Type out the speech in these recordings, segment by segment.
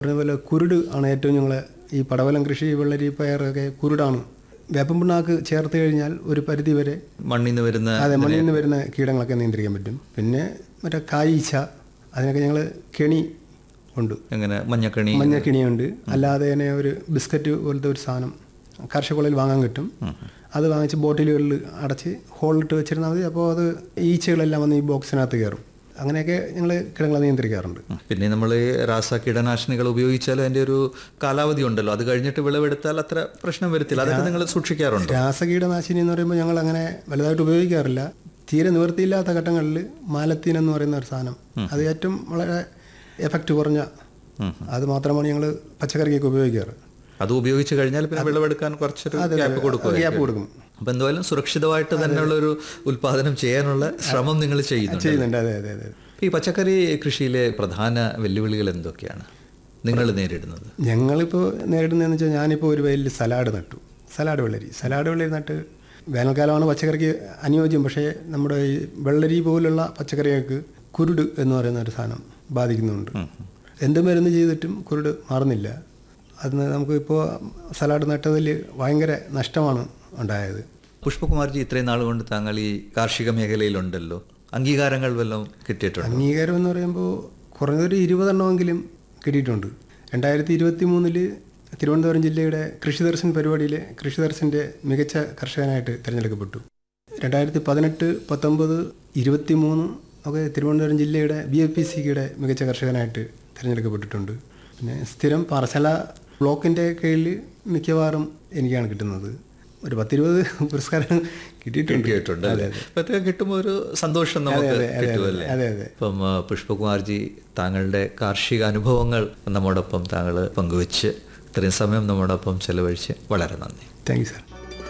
അതേപോലെ കുരുട് ആണ് ഏറ്റവും ഞങ്ങൾ ഈ പടവലം കൃഷി വെള്ളരി പയറൊക്കെ കുരുടാണ് വേപ്പൻ പിണ്ണാക്ക് ചേർത്ത് കഴിഞ്ഞാൽ ഒരു പരിധി വരെ മണ്ണിൽ നിന്ന് വരുന്ന അതെ മണ്ണിൽ നിന്ന് വരുന്ന കീടങ്ങളൊക്കെ നിയന്ത്രിക്കാൻ പറ്റും പിന്നെ മറ്റേ കായീച്ച അതിനൊക്കെ ഞങ്ങൾ കെണി ഉണ്ട് എങ്ങനെ മഞ്ഞക്കണി മഞ്ഞ കിണിയുണ്ട് അല്ലാതെ തന്നെ ഒരു ബിസ്ക്കറ്റ് പോലത്തെ ഒരു സാധനം കർഷകകളിൽ വാങ്ങാൻ കിട്ടും അത് വാങ്ങിച്ച് ബോട്ടിലുകളിൽ അടച്ച് ഹോളിലിട്ട് വെച്ചിരുന്നാൽ മതി അപ്പോൾ അത് ഈച്ചകളെല്ലാം വന്ന് ഈ ബോക്സിനകത്ത് കയറും അങ്ങനെയൊക്കെ ഞങ്ങൾ കിടങ്ങളെ നിയന്ത്രിക്കാറുണ്ട് പിന്നെ നമ്മൾ രാസ കീടനാശിനികൾ ഉപയോഗിച്ചാലും അതിന്റെ ഒരു കാലാവധി ഉണ്ടല്ലോ അത് കഴിഞ്ഞിട്ട് വിളവെടുത്താൽ അത്ര പ്രശ്നം വരത്തില്ല അതൊക്കെ നിങ്ങൾ സൂക്ഷിക്കാറുണ്ട് രാസകീടനാശിനി എന്ന് പറയുമ്പോൾ ഞങ്ങൾ അങ്ങനെ വലുതായിട്ട് ഉപയോഗിക്കാറില്ല തീരെ നിവൃത്തിയില്ലാത്ത ഘട്ടങ്ങളിൽ മാലത്തീൻ എന്ന് പറയുന്ന ഒരു സാധനം അത് ഏറ്റവും വളരെ എഫക്റ്റ് കുറഞ്ഞ അത് മാത്രമാണ് ഞങ്ങൾ പച്ചക്കറിക്കൊക്കെ ഉപയോഗിക്കാറ് അത് ഉപയോഗിച്ച് കഴിഞ്ഞാൽ പിന്നെ വിളവെടുക്കാൻ കുറച്ചൊരു ഗ്യാപ്പ് കൊടുക്കുക ഗ്യാപ്പ് കൊടുക്കും അപ്പൊ എന്തായാലും സുരക്ഷിതമായിട്ട് തന്നെയുള്ള ഒരു ഉൽപാദനം ചെയ്യാനുള്ള ശ്രമം നിങ്ങൾ ചെയ്യുന്നുണ്ട് ചെയ്യുന്നുണ്ട് അതെ അതെ അതെ ഈ പച്ചക്കറി കൃഷിയിലെ പ്രധാന വെല്ലുവിളികൾ എന്തൊക്കെയാണ് നിങ്ങൾ നേരിടുന്നത് ഞങ്ങളിപ്പോൾ നേരിടുന്നതെന്ന് വെച്ചാൽ ഞാനിപ്പോൾ ഒരു വലിയ സലാഡ് നട്ടു സലാഡ് വെള്ളരി സലാഡ് വെള്ളരി നട്ട് വേനൽക്കാലമാണ് പച്ചക്കറിക്ക് അനുയോജ്യം പക്ഷേ നമ്മുടെ ഈ വെള്ളരി പോലുള്ള പച്ചക്കറികൾക്ക് കുരുട് എന്ന് പറയുന്ന ഒരു സാധനം ബാധിക്കുന്നുണ്ട് എന്ത് മരുന്ന് ചെയ്തിട്ടും കുരുട് മാറുന്നില്ല അതിന് നമുക്കിപ്പോൾ സലാഡ് നട്ടതിൽ ഭയങ്കര നഷ്ടമാണ് ഉണ്ടായത് പുഷ്പകുമാർജി ഇത്രയും നാൾ കൊണ്ട് താങ്കൾ ഈ കാർഷിക മേഖലയിലുണ്ടല്ലോ അംഗീകാരങ്ങൾ വല്ലതും കിട്ടിയിട്ടുണ്ട് അംഗീകാരം എന്ന് പറയുമ്പോൾ കുറഞ്ഞതൊരു ഇരുപതെണ്ണമെങ്കിലും കിട്ടിയിട്ടുണ്ട് രണ്ടായിരത്തി ഇരുപത്തി മൂന്നില് തിരുവനന്തപുരം ജില്ലയുടെ കൃഷി ദർശൻ പരിപാടിയിൽ കൃഷി ദർശൻ്റെ മികച്ച കർഷകനായിട്ട് തിരഞ്ഞെടുക്കപ്പെട്ടു രണ്ടായിരത്തി പതിനെട്ട് പത്തൊമ്പത് ഇരുപത്തി മൂന്ന് ഒക്കെ തിരുവനന്തപുരം ജില്ലയുടെ ബി എഫ് പി സിയുടെ മികച്ച കർഷകനായിട്ട് തിരഞ്ഞെടുക്കപ്പെട്ടിട്ടുണ്ട് പിന്നെ സ്ഥിരം പാറശാല ബ്ലോക്കിൻ്റെ കീഴിൽ മിക്കവാറും എനിക്കാണ് കിട്ടുന്നത് ഒരു പത്തിരുപത് പുരസ്കാരം കിട്ടിയിട്ടുണ്ട് കിട്ടിയിട്ടുണ്ട് അല്ലേ അപ്പൊ ഇതൊക്കെ കിട്ടുമ്പോൾ ഒരു സന്തോഷം നമുക്ക് അതെ, അതെ, കിട്ടുമല്ലേ അതെ അതെ ഇപ്പം ആ, പുഷ്പകുമാർജി താങ്കളുടെ കാർഷിക അനുഭവങ്ങൾ നമ്മോടൊപ്പം താങ്കൾ പങ്കുവെച്ച് ഇത്രയും സമയം നമ്മോടൊപ്പം ചെലവഴിച്ച് വളരെ നന്ദി താങ്ക് യു സാർ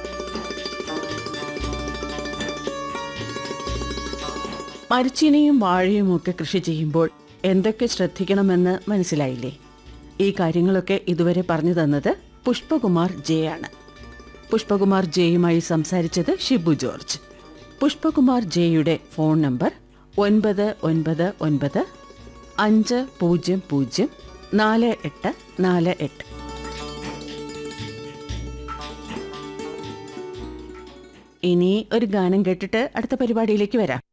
മരച്ചീനിയും വാഴയും ഒക്കെ കൃഷി ചെയ്യുമ്പോൾ എന്തൊക്കെ ശ്രദ്ധിക്കണമെന്ന് മനസ്സിലായില്ലേ ഈ കാര്യങ്ങളൊക്കെ ഇതുവരെ പറഞ്ഞു തന്നത് പുഷ്പകുമാർ ജെ ആണ് പുഷ്പകുമാർ ജെയുമായി സംസാരിച്ചത് ഷിബു ജോർജ് പുഷ്പകുമാർ ജെയുടെ ഫോൺ നമ്പർ ഒൻപത് ഒൻപത് ഒൻപത് അഞ്ച് പൂജ്യം പൂജ്യം നാല് എട്ട് നാല് എട്ട് ഇനി ഒരു ഗാനം കേട്ടിട്ട് അടുത്ത പരിപാടിയിലേക്ക് വരാം